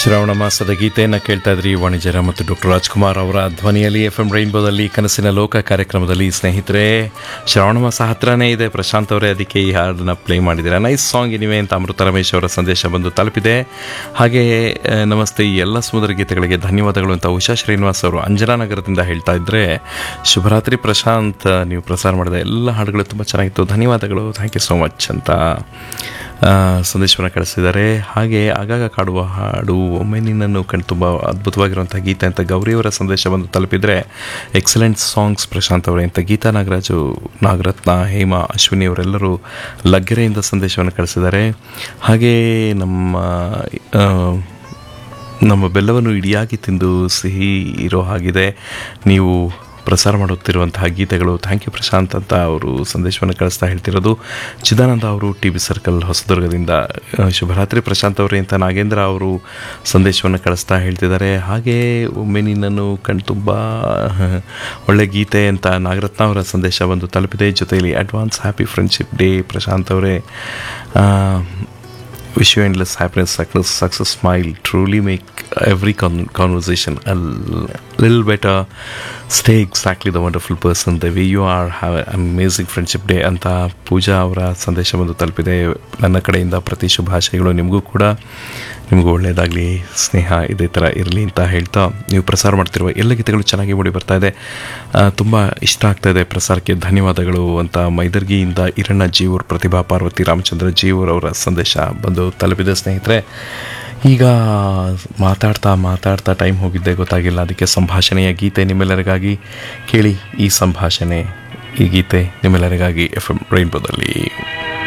ಶ್ರಾವಣ ಮಾಸದ ಗೀತೆಯನ್ನು ಕೇಳ್ತಾ ಇದ್ರಿ ವಾಣಿಜ್ಯರ ಮತ್ತು ಡಾಕ್ಟರ್ ರಾಜ್ಕುಮಾರ್ ಅವರ ಧ್ವನಿಯಲ್ಲಿ ಎಫ್ ಎಂ ರೈನ್ಬೋದಲ್ಲಿ ಕನಸಿನ ಲೋಕ ಕಾರ್ಯಕ್ರಮದಲ್ಲಿ ಸ್ನೇಹಿತರೆ ಶ್ರಾವಣ ಮಾಸ ಹತ್ರನೇ ಇದೆ ಪ್ರಶಾಂತ್ ಅವರೇ ಅದಕ್ಕೆ ಈ ಹಾಡನ್ನ ಪ್ಲೇ ಮಾಡಿದ್ದೀರಾ ನೈಸ್ ಸಾಂಗ್ ಇನಿವೆ ಅಂತ ಅಮೃತ ರಮೇಶ್ ಅವರ ಸಂದೇಶ ಬಂದು ತಲುಪಿದೆ ಹಾಗೆ ಆ, ನಮಸ್ತೆ ಈ ಎಲ್ಲ ಸುಮಧುರ ಗೀತೆಗಳಿಗೆ ಧನ್ಯವಾದಗಳು ಅಂತ ಉಷಾ ಶ್ರೀನಿವಾಸ್ ಅವರು ಅಂಜನಾನಗರದಿಂದ ಹೇಳ್ತಾ ಇದ್ರೆ ಶುಭರಾತ್ರಿ ಪ್ರಶಾಂತ್ ನೀವು ಪ್ರಸಾರ ಮಾಡಿದ ಎಲ್ಲ ಹಾಡುಗಳು ತುಂಬ ಚೆನ್ನಾಗಿತ್ತು ಧನ್ಯವಾದಗಳು ಥ್ಯಾಂಕ್ ಯು ಸೋ ಮಚ್ ಅಂತ ಆ, ಸಂದೇಶವನ್ನು ಕಳಿಸಿದ್ದಾರೆ ಹಾಗೆ ಆಗಾಗ ಕಾಡುವ ಹಾಡು ಒಮ್ಮೆ ನಿನ್ನನ್ನು ಕಣ್ ತುಂಬ ಅದ್ಭುತವಾಗಿರುವಂಥ ಗೀತೆ ಅಂತ ಗೌರಿಯವರ ಸಂದೇಶ ಬಂದು ತಲುಪಿದರೆ ಎಕ್ಸಲೆಂಟ್ ಸಾಂಗ್ಸ್ ಪ್ರಶಾಂತ್ ಅವರೇ ಅಂತ ಗೀತಾ ನಾಗರಾಜು ನಾಗರತ್ನ ಹೇಮಾ ಅಶ್ವಿನಿ ಅವರೆಲ್ಲರೂ ಲಗ್ಗೆರೆಯಿಂದ ಸಂದೇಶವನ್ನು ಕಳಿಸಿದ್ದಾರೆ ಹಾಗೆ ನಮ್ಮ ಆ, ನಮ್ಮ ಬೆಲ್ಲವನ್ನು ಇಡಿಯಾಗಿ ತಿಂದು ಸಿಹಿ ಇರೋ ಹಾಗಿದೆ ನೀವು ಪ್ರಸಾರ ಮಾಡುತ್ತಿರುವಂತಹ ಗೀತೆಗಳು ಥ್ಯಾಂಕ್ ಯು ಪ್ರಶಾಂತ್ ಅಂತ ಅವರು ಸಂದೇಶವನ್ನು ಕಳಿಸ್ತಾ ಹೇಳ್ತಿರೋದು ಚಿದಾನಂದ ಅವರು ಟಿ ವಿ ಸರ್ಕಲ್ ಹೊಸದುರ್ಗದಿಂದ ಆ, ಶುಭರಾತ್ರಿ ಪ್ರಶಾಂತ್ ಅವರೇ ಅಂತ ನಾಗೇಂದ್ರ ಅವರು ಸಂದೇಶವನ್ನು ಕಳಿಸ್ತಾ ಹೇಳ್ತಿದ್ದಾರೆ ಹಾಗೆ ಒಮ್ಮೆ ನಿನ್ನನ್ನು ಕಣ್ ತುಂಬ ಒಳ್ಳೆ ಗೀತೆ ಅಂತ ನಾಗರತ್ನ ಅವರ ಸಂದೇಶ ಬಂದು ತಲುಪಿದೆ ಜೊತೆಯಲ್ಲಿ advance happy friendship day Prashanth ಅವರೇ ಆ, wish you endless happiness, success, success, smile. Truly make every con- conversation a l- little better. Stay exactly the wonderful person the way you are. Have an amazing friendship day ಅಂತ ಪೂಜಾ ಅವರ ಸಂದೇಶ ಬಂದು ತಲುಪಿದೆ ನನ್ನ ಕಡೆಯಿಂದ ಪ್ರತಿ ಶುಭಾಶಯಗಳು ನಿಮಗೂ ಕೂಡ ನಿಮಗೂ ಒಳ್ಳೆಯದಾಗಲಿ ಸ್ನೇಹ ಇದೇ ಥರ ಇರಲಿ ಅಂತ ಹೇಳ್ತಾ ನೀವು ಪ್ರಸಾರ ಮಾಡ್ತಿರುವ ಎಲ್ಲ ಗೀತೆಗಳು ಚೆನ್ನಾಗಿ ಮೂಡಿ ಬರ್ತಾ ಇದೆ ತುಂಬ ಇಷ್ಟ ಆಗ್ತಾ ಇದೆ ಪ್ರಸಾರಕ್ಕೆ ಧನ್ಯವಾದಗಳು ಅಂತ ಮೈದರ್ಗಿಯಿಂದ ಈರಣ್ಣ ಜೀವರ್ ಪ್ರತಿಭಾ ಪಾರ್ವತಿ ರಾಮಚಂದ್ರ ಜೀವರ್ ಅವರ ಸಂದೇಶ ಬಂದು ತಲುಪಿದೆ ಸ್ನೇಹಿತರೆ ಈಗ ಮಾತಾಡ್ತಾ ಮಾತಾಡ್ತಾ ಟೈಮ್ ಹೋಗಿದ್ದೆ ಗೊತ್ತಾಗಿಲ್ಲ ಅದಕ್ಕೆ ಸಂಭಾಷಣೆಯ ಗೀತೆ ನಿಮ್ಮೆಲ್ಲರಿಗಾಗಿ ಕೇಳಿ ಈ ಸಂಭಾಷಣೆ ಈ ಗೀತೆ ನಿಮ್ಮೆಲ್ಲರಿಗಾಗಿ ಎಫ್ ಎಂ ರೈನ್ಬೋದಲ್ಲಿ